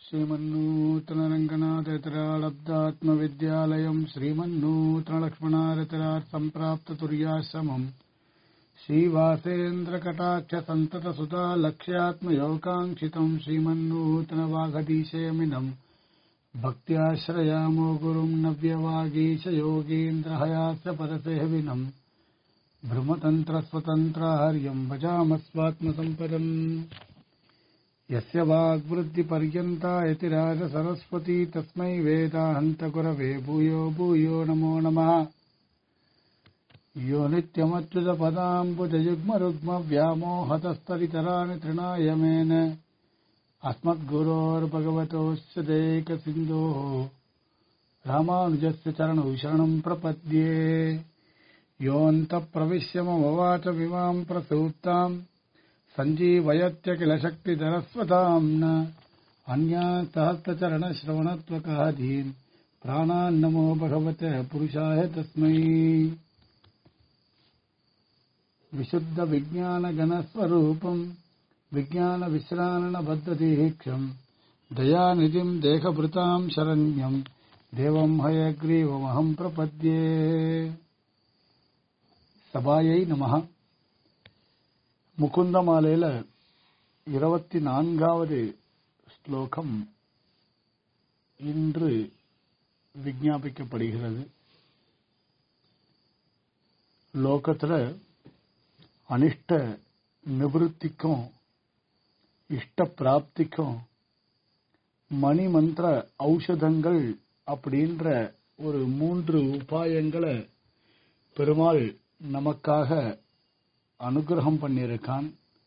श्रीमन्नूतनरङ्गनाथयतिरालब्धात्मविद्यालयम् श्रीमन्नूतनलक्ष्मणारतिरात् सम्प्राप्ततुर्याश्रमम् श्रीवासेन्द्रकटाक्षसन्ततसुता लक्ष्यात्मयोगाङ्क्षितम् श्रीमन्नूतनवाघधीशयमिनम् भक्त्याश्रयामो गुरुम् नव्यवागीशयोगीन्द्रहयास्य परसेहविनम् भ्रमतन्त्रस्वतन्त्रार्यम् भजामस्वात्मसम्पदम् यस्य वाग्वृद्धिपर्यन्ता यतिराजसरस्वती तस्मै वेदाहन्तगुरवे भूयो भूयो नमो नमः यो नित्यमच्युतपदाम्बुजयुग्मरुग्मव्यामोहतस्तरितराणि तृणाय मेन अस्मद्गुरोर्भगवतोऽस्य देकसिन्धोः रामानुजस्य चरणौ शरणम् प्रपद्ये योऽन्तःप्रविश्य मम वाचमिमाम् प्रसूप्ताम् सञ्जीवयत्य किल शक्तिधरस्वताम् न अन्या सहस्रचरणश्रवणत्वकाधीन् प्राणान्नमो भगवते पुरुषाय तस्मै विशुद्धविज्ञानगणस्वरूपम् विज्ञानविश्राणबद्धदीक्षम् दयानिधिम् देहभृताम् शरण्यम् देवम् हयग्रीवमहम् प्रपद्ये சபாயை நமக முகுந்தமாலையில இருபத்தி நான்காவது ஸ்லோகம் இன்று விஜாபிக்கப்படுகிறது லோகத்துல அனிஷ்ட நிவத்திக்கும் இஷ்ட பிராப்திக்கும் மணி மந்திர ஔஷதங்கள் அப்படின்ற ஒரு மூன்று உபாயங்களை பெருமாள் நமக்காக அனுகிரகம் பண்ணியிருக்கான்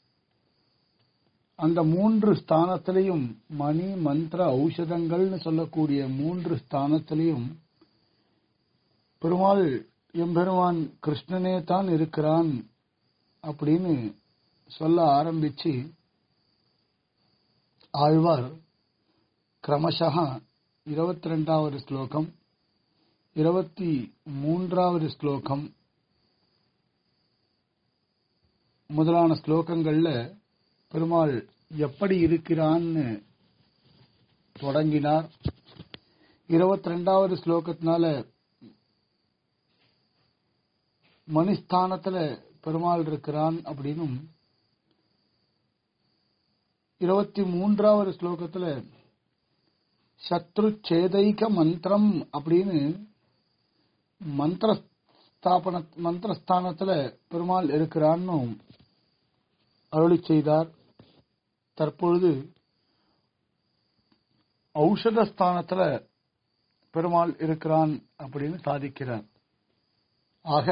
அந்த மூன்று ஸ்தானத்திலையும் மணி மந்திர ஔஷதங்கள்னு சொல்லக்கூடிய மூன்று ஸ்தானத்திலையும் பெருமாள் எம்பெருமான் கிருஷ்ணனே தான் இருக்கிறான் அப்படின்னு சொல்ல ஆரம்பிச்சு ஆழ்வார் கிரமசக இருபத்தி ரெண்டாவது ஸ்லோகம் இருபத்தி மூன்றாவது ஸ்லோகம் முதலான ஸ்லோகங்கள்ல பெருமாள் எப்படி இருக்கிறான்னு தொடங்கினார் இருபத்தி ரெண்டாவது ஸ்லோகத்தினால மணிஸ்தானத்துல பெருமாள் இருக்கிறான் அப்படின்னும் இருபத்தி மூன்றாவது ஸ்லோகத்துல சத்ரு சேதைக மந்திரம் அப்படின்னு மந்திர ஸ்தாபன மந்திரஸ்தானத்துல பெருமாள் இருக்கிறான்னு அருளி செய்தார் தற்பொழுது ஔஷத ஸ்தானத்துல பெருமாள் இருக்கிறான் அப்படின்னு சாதிக்கிறார் ஆக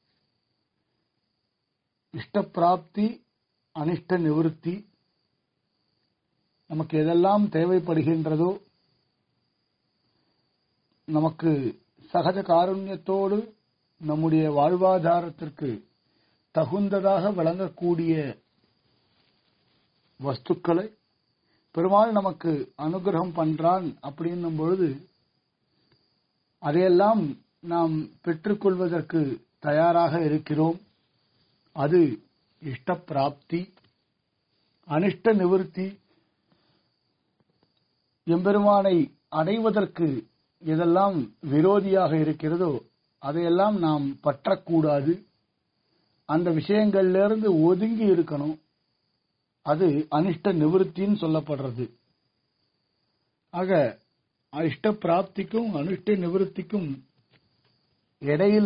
இஷ்டப்பிராப்தி அனிஷ்ட நிவர்த்தி நமக்கு எதெல்லாம் தேவைப்படுகின்றதோ நமக்கு சகஜ காருண்யத்தோடு நம்முடைய வாழ்வாதாரத்திற்கு தகுந்ததாக விளங்கக்கூடிய வஸ்துக்களை பெருமாள் நமக்கு அனுகிரகம் பண்றான் அப்படின்னும் பொழுது அதையெல்லாம் நாம் பெற்றுக்கொள்வதற்கு தயாராக இருக்கிறோம் அது இஷ்ட பிராப்தி அனிஷ்ட நிவர்த்தி எம்பெருமானை அடைவதற்கு எதெல்லாம் விரோதியாக இருக்கிறதோ அதையெல்லாம் நாம் பற்றக்கூடாது அந்த விஷயங்கள்ல ஒதுங்கி இருக்கணும் அது அனிஷ்ட நிவர்த்தின்னு சொல்லப்படுறது ஆக இஷ்ட பிராப்திக்கும் அனிஷ்ட நிவர்த்திக்கும் இடையில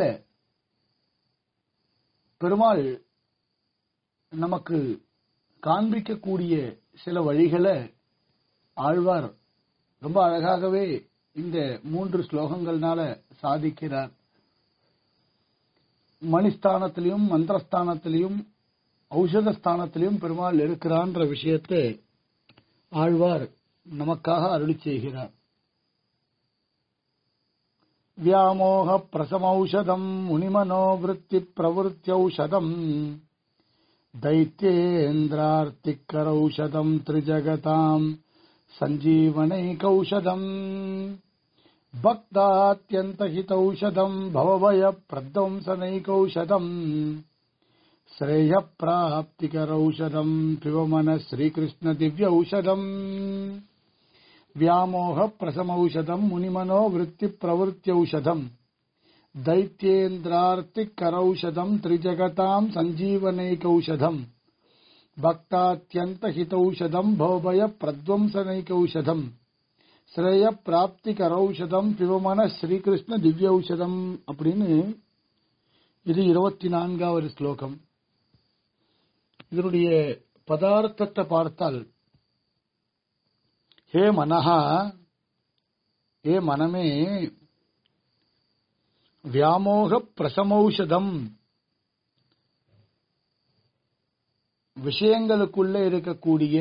பெருமாள் நமக்கு காண்பிக்கக்கூடிய சில வழிகளை ஆழ்வார் ரொம்ப அழகாகவே இந்த மூன்று ஸ்லோகங்கள்னால சாதிக்கிறார் மணிஸ்தானத்திலையும் மந்திரஸ்தானத்திலையும் ஔஷத ஸ்தானத்திலையும் பெருமாள் இருக்கிறான்ற விஷயத்தை ஆழ்வார் நமக்காக அருளி செய்கிறார் வியாமோக பிரசமௌஷதம் முனிமனோவிருத்தி பிரவருத்தியௌஷதம் दैत्येन्द्रार्तिकरौषधम् त्रिजगताम् सञ्जीवनैकौषधम् भक्तात्यन्तहितौषधम् भवभयप्रध्वंसनैकौषधम् श्रेयप्राप्तिकरौषधम् पिबमन श्रीकृष्णदिव्यौषधम् வியாமோக பிரசமௌஷதம் முனிமனோ விருத்தி பிரவருத்தியௌஷதம் दैत्येन्द्रार्तिक करौषधम त्रिजगताम संजीवनैकौषधम भक्तात्यंत हितौषधम भवभय प्रध्वंसनैकौषधम ஸ்ரேய பிராப்தி கரௌஷதம் பிவமன ஸ்ரீகிருஷ்ண திவ்யௌஷதம் அப்படின்னு இது இருபத்தி நான்காவது ஸ்லோகம் இதனுடைய பதார்த்தத்தை பார்த்தால் ஹே மனஹா ஹே மனமே வியாமோக பிரசமௌஷதம் விஷயங்களுக்குள்ள இருக்கக்கூடிய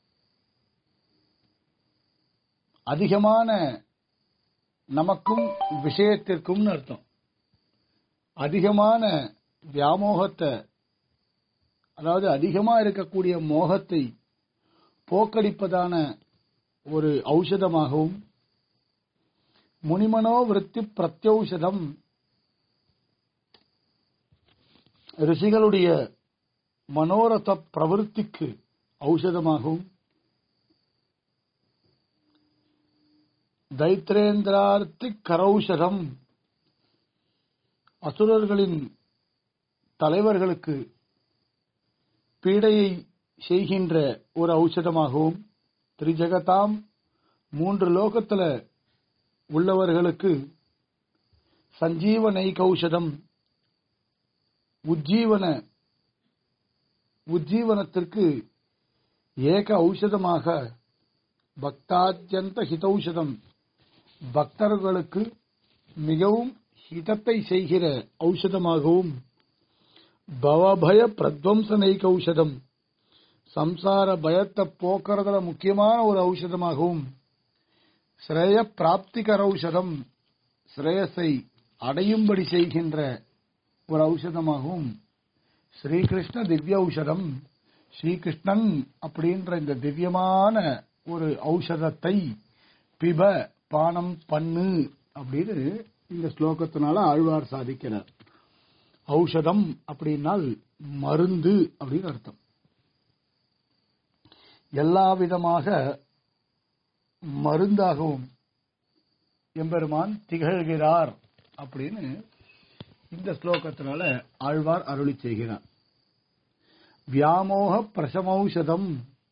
அதிகமான நமக்கும் விஷயத்திற்கும் அர்த்தம் அதிகமான வியாமோகத்தை அதாவது அதிகமா இருக்கக்கூடிய மோகத்தை போக்கடிப்பதான ஒரு ஔஷதமாகவும் முனிமனோ விருத்தி பிரத்யௌஷதம் ரிஷிகளுடைய மனோரத பிரவருத்திக்கு ஔஷதமாகவும் தைத்ரேந்திரார்த்தி கரௌஷதம் அசுரர்களின் தலைவர்களுக்கு பீடையை செய்கின்ற ஒரு ஔஷதமாகவும் திரிஜகதாம் மூன்று லோகத்துல உள்ளவர்களுக்கு சஞ்சீவனை கௌஷதம் உஜ்ஜீவன உஜ்ஜீவனத்திற்கு ஏக ஔஷதமாக பக்தாத்யந்த ஹிதௌஷதம் பக்தர்களுக்கு மிகவும் ஹிதத்தை செய்கிற ஔஷதமாகவும் பவபய பிரத்வம்சனைக ஔஷதம் சம்சார பயத்தை போக்குறதுல முக்கியமான ஒரு ஔஷதமாகவும் ஸ்ரேய பிராப்திகர ஔஷதம் ஸ்ரேயஸை அடையும்படி செய்கின்ற ஒரு ஔஷதமாகவும் ஸ்ரீகிருஷ்ண திவ்ய ஔஷதம் ஸ்ரீகிருஷ்ணன் அப்படின்ற இந்த திவ்யமான ஒரு ஔஷதத்தை பிப பானம் பண்ணு அப்படின்னு இந்த ஸ்லோகத்தினால ஆழ்வார் சாதிக்கிறார் ஔஷதம் அப்படின்னால் மருந்து அப்படின்னு அர்த்தம் எல்லா விதமாக மருந்தாகவும் எம்பெருமான் திகழ்கிறார் அப்படின்னு இந்த ஸ்லோகத்தினால ஆழ்வார் அருளி செய்கிறார் வியாமோக பிரசமௌஷதம்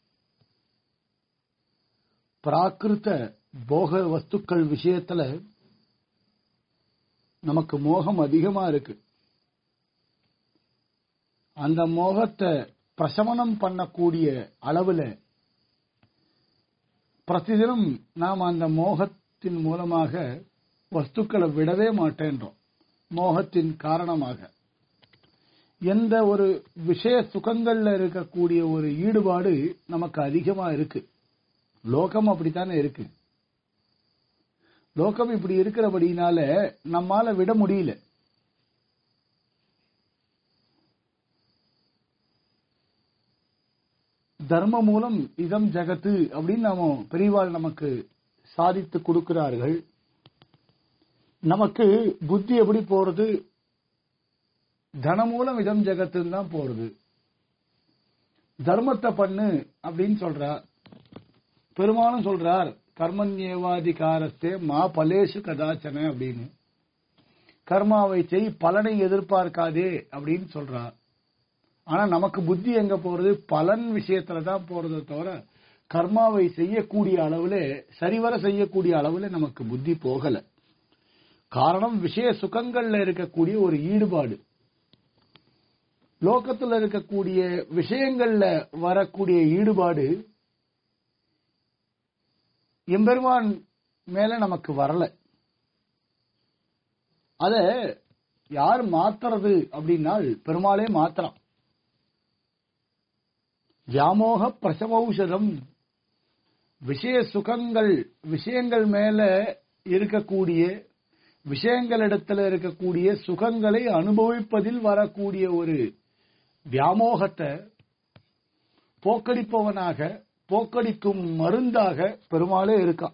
பிராகிருத போக வஸ்துக்கள் விஷயத்துல நமக்கு மோகம் அதிகமா இருக்கு அந்த மோகத்தை பிரசமனம் பண்ணக்கூடிய அளவுல பிரதிதினம் நாம் அந்த மோகத்தின் மூலமாக வஸ்துக்களை விடவே மாட்டேன்றோம் மோகத்தின் காரணமாக எந்த ஒரு விஷய சுகங்கள்ல இருக்கக்கூடிய ஒரு ஈடுபாடு நமக்கு அதிகமா இருக்கு லோகம் அப்படித்தானே இருக்கு லோகம் இப்படி இருக்கிறபடினால நம்மால விட முடியல தர்ம மூலம் இதம் ஜகத்து அப்படின்னு நாம பெரியவாள் நமக்கு சாதித்து கொடுக்கிறார்கள் நமக்கு புத்தி எப்படி போறது தன மூலம் இதம் ஜெகத்துன்னு தான் போறது தர்மத்தை பண்ணு அப்படின்னு சொல்றார் பெருமானும் சொல்றார் கர்மன்யேவாதிகாரத்தே மா பலேஷு கதாச்சன அப்படின்னு கர்மாவை செய் பலனை எதிர்பார்க்காதே அப்படின்னு சொல்றார் ஆனா நமக்கு புத்தி எங்க போறது பலன் விஷயத்துல தான் போறதை தவிர கர்மாவை செய்யக்கூடிய அளவுல சரிவர செய்யக்கூடிய அளவுல நமக்கு புத்தி போகல காரணம் விஷய சுகங்கள்ல இருக்கக்கூடிய ஒரு ஈடுபாடு லோகத்துல இருக்கக்கூடிய விஷயங்கள்ல வரக்கூடிய ஈடுபாடு எம்பெருமான் மேல நமக்கு வரல அத யார் மாத்துறது அப்படின்னால் பெருமாளே மாத்திரம் வியாமோக பிரசவௌஷதம் விஷய சுகங்கள் விஷயங்கள் மேல இருக்கக்கூடிய விஷயங்களிடத்துல இருக்கக்கூடிய சுகங்களை அனுபவிப்பதில் வரக்கூடிய ஒரு வியாமோகத்தை போக்கடிப்பவனாக போக்கடிக்கும் மருந்தாக பெருமாளே இருக்கான்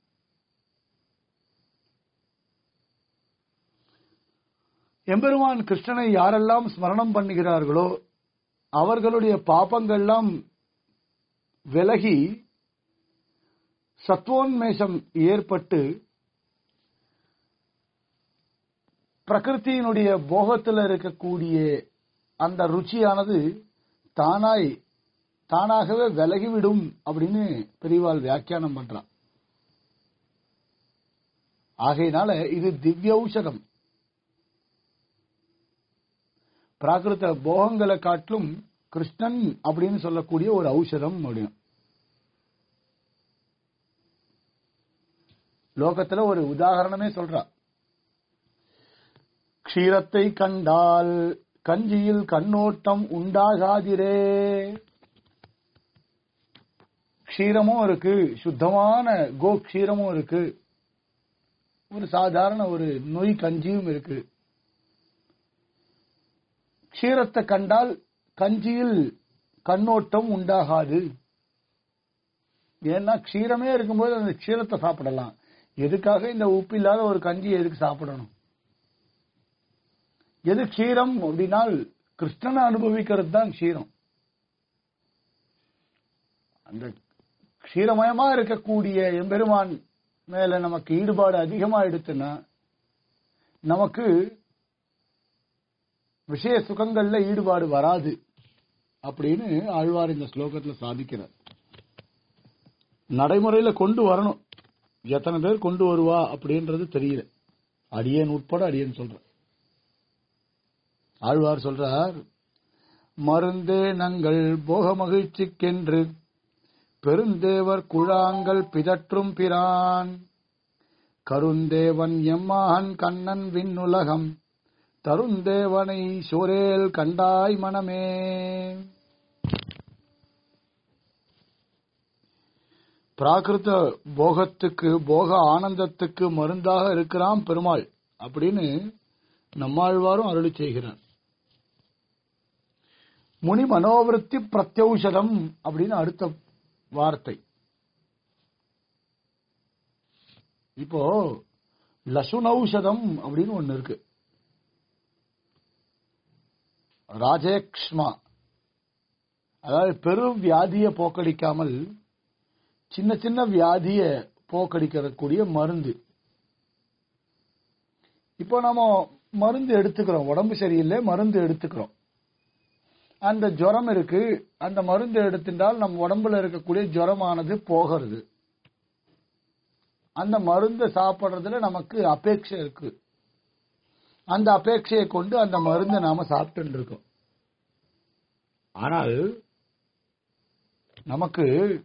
எம்பெருமான் கிருஷ்ணனை யாரெல்லாம் ஸ்மரணம் பண்ணுகிறார்களோ அவர்களுடைய பாபங்கள்லாம் விலகி சத்துவோன்மேஷம் ஏற்பட்டு பிரகிருத்தியினுடைய போகத்தில் இருக்கக்கூடிய அந்த ருச்சியானது தானாய் தானாகவே விலகிவிடும் அப்படின்னு பெரியவாள் வியாக்கியானம் பண்றான் ஆகையினால இது திவ்யௌஷதம் பிராகிருத போகங்களை காட்டிலும் கிருஷ்ணன் அப்படின்னு சொல்லக்கூடிய ஒரு ஔஷதம் முடியும் லோகத்துல ஒரு உதாரணமே சொல்றா க்ஷீரத்தை கண்டால் கஞ்சியில் கண்ணோட்டம் உண்டாகாதிரே க்ஷீரமும் இருக்கு சுத்தமான கோ க்ஷீரமும் இருக்கு ஒரு சாதாரண ஒரு நொய் கஞ்சியும் இருக்கு க்ஷீரத்தை கண்டால் கஞ்சியில் கண்ணோட்டம் உண்டாகாது ஏன்னா க்ஷீரமே இருக்கும்போது அந்த க்ஷீரத்தை சாப்பிடலாம் எதுக்காக இந்த உப்பு இல்லாத ஒரு கஞ்சி எதுக்கு சாப்பிடணும் எது க்ஷீரம் அப்படின்னால் கிருஷ்ணனை அனுபவிக்கிறது தான் க்ஷீரம் அந்த க்ஷீரமயமா இருக்கக்கூடிய எம்பெருமான் மேல நமக்கு ஈடுபாடு அதிகமா எடுத்துன்னா நமக்கு விஷய சுகங்கள்ல ஈடுபாடு வராது அப்படின்னு ஆழ்வார் இந்த ஸ்லோகத்துல சாதிக்கிறார் நடைமுறையில கொண்டு வரணும் எத்தனை பேர் கொண்டு வருவா அப்படின்றது தெரியல அடியேன் உட்பட அடியேன் சொல்ற ஆழ்வார் சொல்றார் மருந்தே நங்கள் போக மகிழ்ச்சிக்கென்று பெருந்தேவர் குழாங்கள் பிதற்றும் பிரான் கருந்தேவன் எம்மான் கண்ணன் விண்ணுலகம் தருந்தேவனை சோரேல் கண்டாய் மனமே பிராகிருத போகத்துக்கு போக ஆனந்தத்துக்கு மருந்தாக இருக்கிறான் பெருமாள் அப்படின்னு நம்மாழ்வாரும் அருளி செய்கிறார் முனி மனோவிருத்தி பிரத்யௌஷதம் அப்படின்னு அடுத்த வார்த்தை இப்போ லசுனௌஷதம் அப்படின்னு ஒன்னு இருக்கு ராஜேக்ஷ்மா அதாவது பெரும் வியாதியை போக்கடிக்காமல் சின்ன சின்ன வியாதிய போக்கடிக்கக்கூடிய மருந்து இப்போ நம்ம மருந்து எடுத்துக்கிறோம் உடம்பு சரியில்லை மருந்து எடுத்துக்கிறோம் அந்த ஜுரம் இருக்கு அந்த மருந்து எடுத்துட்டால் நம்ம உடம்புல இருக்கக்கூடிய ஜுரமானது போகிறது அந்த மருந்தை சாப்பிடுறதுல நமக்கு அபேட்சை இருக்கு அந்த அபேட்சையை கொண்டு அந்த மருந்தை நாம சாப்பிட்டு இருக்கோம் ஆனால் நமக்கு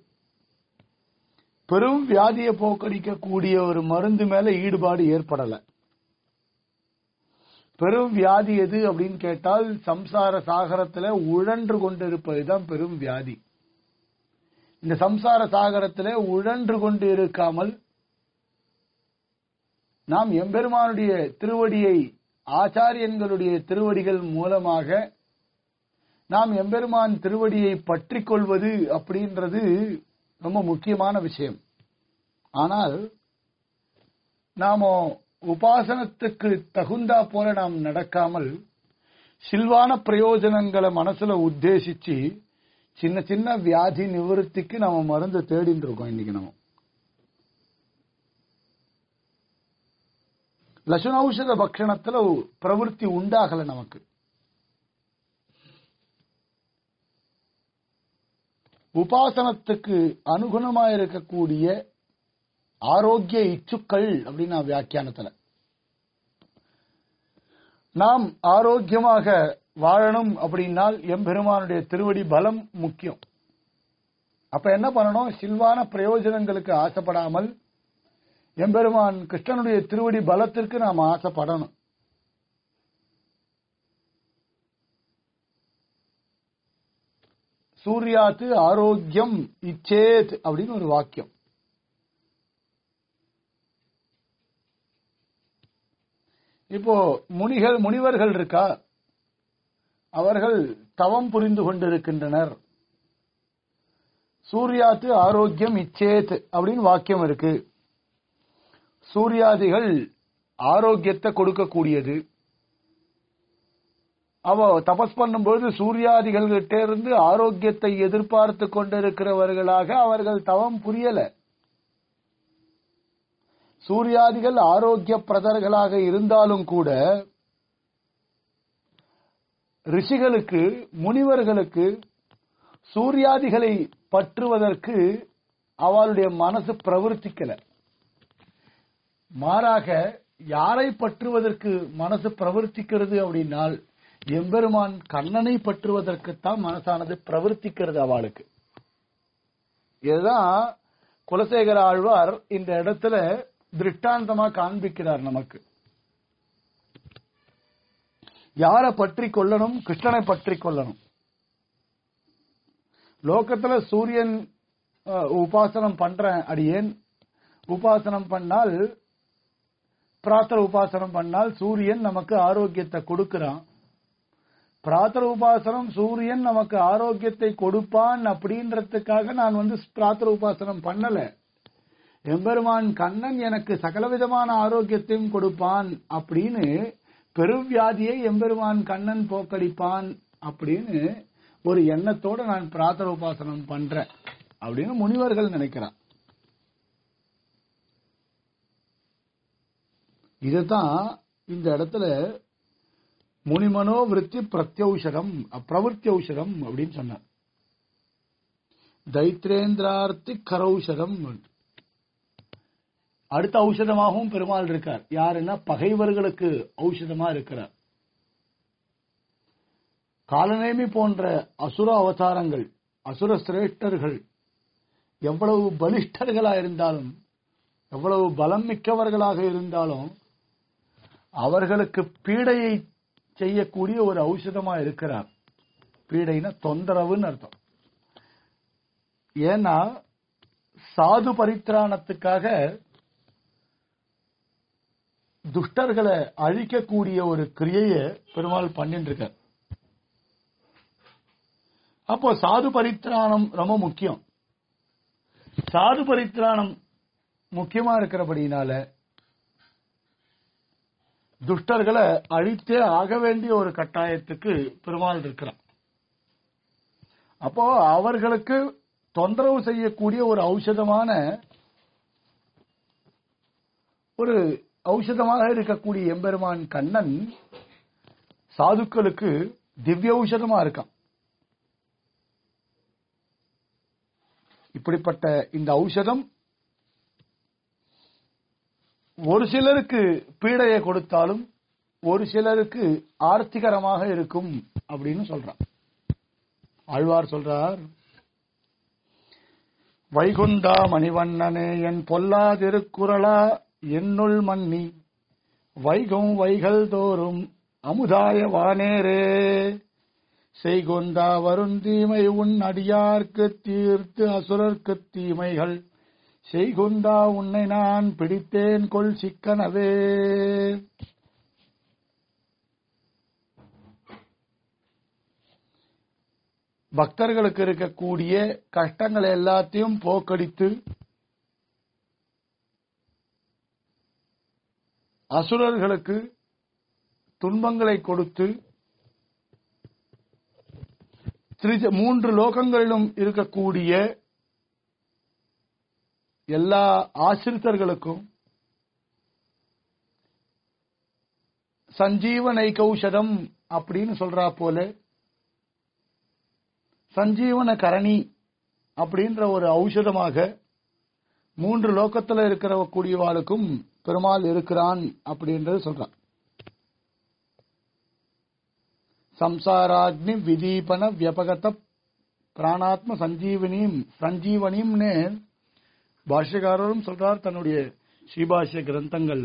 பெரும் வியாதியை போக்கடிக்கக்கூடிய ஒரு மருந்து மேல ஈடுபாடு ஏற்படல பெரும் வியாதி எது அப்படின்னு கேட்டால் சம்சார சாகரத்துல உழன்று கொண்டிருப்பதுதான் பெரும் வியாதி இந்த சம்சார சாகரத்துல உழன்று கொண்டு இருக்காமல் நாம் எம்பெருமானுடைய திருவடியை ஆச்சாரியன்களுடைய திருவடிகள் மூலமாக நாம் எம்பெருமான் திருவடியை பற்றி கொள்வது அப்படின்றது ரொம்ப முக்கியமான விஷயம் ஆனால் நாம உபாசனத்துக்கு தகுந்தா போல நாம் நடக்காமல் சில்வான பிரயோஜனங்களை மனசுல உத்தேசிச்சு சின்ன சின்ன வியாதி நிவர்த்திக்கு நாம மருந்து தேடிட்டு இருக்கோம் இன்னைக்கு நம்ம லசுனௌஷத பக்ஷணத்துல பிரவருத்தி உண்டாகல நமக்கு உபாசனத்துக்கு அனுகுணமா இருக்கக்கூடிய ஆரோக்கிய இச்சுக்கள் அப்படின்னு நான் வியாக்கியானத்துல நாம் ஆரோக்கியமாக வாழணும் அப்படின்னால் எம்பெருமானுடைய திருவடி பலம் முக்கியம் அப்ப என்ன பண்ணணும் சில்வான பிரயோஜனங்களுக்கு ஆசைப்படாமல் எம்பெருமான் கிருஷ்ணனுடைய திருவடி பலத்திற்கு நாம் ஆசைப்படணும் சூர்யாத்து ஆரோக்கியம் இச்சேத் அப்படின்னு ஒரு வாக்கியம் இப்போ முனிகள் முனிவர்கள் இருக்கா அவர்கள் தவம் புரிந்து கொண்டிருக்கின்றனர் சூர்யாத்து ஆரோக்கியம் இச்சேத் அப்படின்னு வாக்கியம் இருக்கு சூர்யாதிகள் ஆரோக்கியத்தை கொடுக்கக்கூடியது அவ தபஸ் பண்ணும்போது சூர்யாதிகள் கிட்ட இருந்து ஆரோக்கியத்தை எதிர்பார்த்து கொண்டிருக்கிறவர்களாக அவர்கள் தவம் புரியல சூர்யாதிகள் ஆரோக்கிய பிரதர்களாக இருந்தாலும் கூட ரிஷிகளுக்கு முனிவர்களுக்கு சூர்யாதிகளை பற்றுவதற்கு அவளுடைய மனசு பிரவர்த்திக்கல மாறாக யாரை பற்றுவதற்கு மனசு பிரவர்த்திக்கிறது அப்படின்னால் எம்பெருமான் கண்ணனை பற்றுவதற்குத்தான் மனசானது பிரவர்த்திக்கிறது அவளுக்கு இதுதான் குலசேகர ஆழ்வார் இந்த இடத்துல திருஷ்டாந்தமா காண்பிக்கிறார் நமக்கு யாரை பற்றி கொள்ளணும் கிருஷ்ணனை பற்றி கொள்ளணும் லோகத்துல சூரியன் அஹ், உபாசனம் பண்றேன் அடியேன் உபாசனம் பண்ணால் பிராத்தர உபாசனம் பண்ணால் சூரியன் நமக்கு ஆரோக்கியத்தை கொடுக்கிறான் பிராத்தர உபாசனம் சூரியன் நமக்கு ஆரோக்கியத்தை கொடுப்பான் அப்படின்றதுக்காக நான் வந்து பிராத்தர உபாசனம் பண்ணல எம்பெருமான் கண்ணன் எனக்கு சகலவிதமான ஆரோக்கியத்தையும் கொடுப்பான் அப்படின்னு பெருவியாதியை எம்பெருமான் கண்ணன் போக்கடிப்பான் அப்படின்னு ஒரு எண்ணத்தோட நான் பிராத்தர உபாசனம் பண்றேன் அப்படின்னு முனிவர்கள் நினைக்கிறான் இதுதான் இந்த இடத்துல முனிமனோ விருத்தி பிரத்யௌஷரம் பிரவருத்தியௌஷரம் அப்படின்னு சொன்னார் தைத்ரேந்திரார்த்தி கரௌஷரம் அடுத்த ஔஷதமாகவும் பெருமாள் இருக்கார் யாருன்னா பகைவர்களுக்கு ஔஷதமா இருக்கிறார் காலநேமி போன்ற அசுர அவதாரங்கள் அசுர சிரேஷ்டர்கள் எவ்வளவு பலிஷ்டர்களா இருந்தாலும் எவ்வளவு பலம் மிக்கவர்களாக இருந்தாலும் அவர்களுக்கு பீடையை செய்யக்கூடிய ஒரு ஔஷதமா இருக்கிறார் பீடைனா தொந்தரவுன்னு அர்த்தம் ஏன்னா சாது பரித்ராணத்துக்காக துஷ்டர்களை அழிக்கக்கூடிய ஒரு கிரியையை பெருமாள் பண்ணிட்டு இருக்கார் அப்போ சாது பரித்ராணம் ரொம்ப முக்கியம் சாது பரித்ராணம் முக்கியமா இருக்கிறபடினால துஷ்டர்களை அழித்தே ஆக வேண்டிய ஒரு கட்டாயத்துக்கு பெருமாள் இருக்கிறான் அப்போ அவர்களுக்கு தொந்தரவு செய்யக்கூடிய ஒரு ஔஷதமான ஒரு ஔஷதமாக இருக்கக்கூடிய எம்பெருமான் கண்ணன் சாதுக்களுக்கு திவ்ய ஔஷதமா இருக்கான் இப்படிப்பட்ட இந்த ஔஷதம் ஒரு சிலருக்கு பீடையை கொடுத்தாலும் ஒரு சிலருக்கு ஆர்த்திகரமாக இருக்கும் அப்படின்னு சொல்றான் ஆழ்வார் சொல்றார் வைகுண்டா மணிவண்ணனே என் பொல்லா திருக்குறளா என்னுள் மன்னி வைகும் வைகள் தோறும் அமுதாய வானேரே செய்கொண்டா வருந்தீமை உன் அடியார்க்கு தீர்த்து அசுரர்க்கு தீமைகள் செய்கொண்டா உன்னை நான் பிடித்தேன் கொள் சிக்கனவே பக்தர்களுக்கு இருக்கக்கூடிய கஷ்டங்களை எல்லாத்தையும் போக்கடித்து அசுரர்களுக்கு துன்பங்களை கொடுத்து திரிஜ மூன்று லோகங்களிலும் இருக்கக்கூடிய எல்லா ஆசிரித்தர்களுக்கும் சஞ்சீவனை கௌஷதம் அப்படின்னு சொல்றா போல சஞ்சீவன கரணி அப்படின்ற ஒரு ஔஷதமாக மூன்று லோகத்துல இருக்கிற கூடியவாளுக்கும் பெருமாள் இருக்கிறான் அப்படின்றது சொல்றான் சம்சாராக்னி விதீபன வியபகத பிராணாத்ம சஞ்சீவனியும் சஞ்சீவனியும்னு பாஷ்யக்காரரும் சொல்றார் தன்னுடைய ஸ்ரீபாஷ்ய கிரந்தங்கள்ல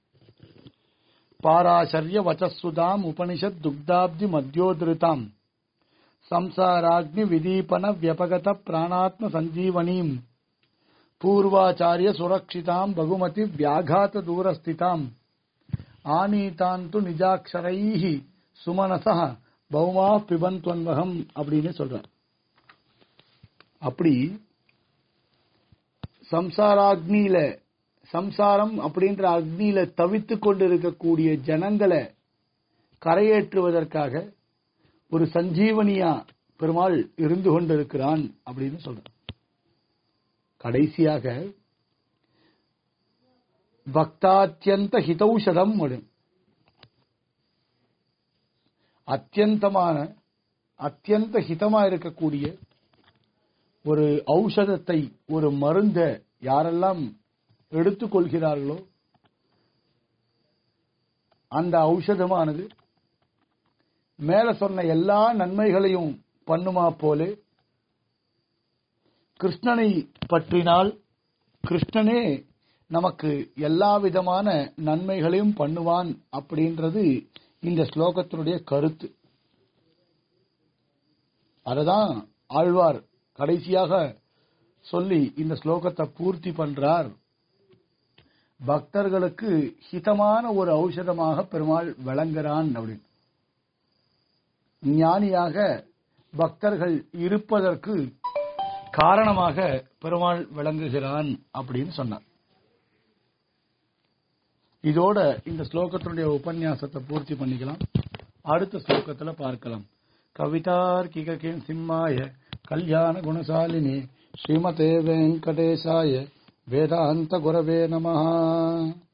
பாராசர்ய வச்சசுதாம் உபனிஷத் துக்தாப்தி மத்தியோதிருதாம் சம்சாராக்னி விதீபன வியபகத பிராணாத்ம சஞ்சீவனீம் பூர்வாச்சாரிய சுரக்ஷிதாம் பகுமதி வியாகாத தூரஸ்திதாம் ஆனீதாந்து நிஜாட்சரைஹி சுமனசா பௌமா பிபந்த்வன்வகம் அப்படின்னு சொல்றார் அப்படி சம்சாராக்னியில சம்சாரம் அப்படின்ற அக்னியில தவித்து கொண்டு இருக்கக்கூடிய ஜனங்களை கரையேற்றுவதற்காக ஒரு சஞ்சீவனியா பெருமாள் இருந்து கொண்டிருக்கிறான் அப்படின்னு சொல்றான் கடைசியாக பக்தாத்தியந்த ஹிதௌஷதம் முடியும் அத்தியந்தமான அத்தியந்த ஹிதமா இருக்கக்கூடிய ஒரு ஔஷதத்தை ஒரு மருந்த யாரெல்லாம் எடுத்துக்கொள்கிறார்களோ அந்த ஔஷதமானது மேல சொன்ன எல்லா நன்மைகளையும் பண்ணுமா போலே கிருஷ்ணனை பற்றினால் கிருஷ்ணனே நமக்கு எல்லா விதமான நன்மைகளையும் பண்ணுவான் அப்படின்றது இந்த ஸ்லோகத்தினுடைய கருத்து அததான் ஆழ்வார் கடைசியாக சொல்லி இந்த ஸ்லோகத்தை பூர்த்தி பண்றார் பக்தர்களுக்கு ஹிதமான ஒரு ஔஷதமாக பெருமாள் விளங்குறான் அப்படின்னு ஞானியாக பக்தர்கள் இருப்பதற்கு காரணமாக பெருமாள் விளங்குகிறான் அப்படின்னு சொன்னார் இதோட இந்த ஸ்லோகத்தினுடைய உபன்யாசத்தை பூர்த்தி பண்ணிக்கலாம் அடுத்த ஸ்லோகத்துல பார்க்கலாம் கவிதார்க்கிக சிம்மாய கல்யாண குணசாலினி ஸ்ரீமதே வெங்கடேசாய வேதாந்த குரவே நமஹா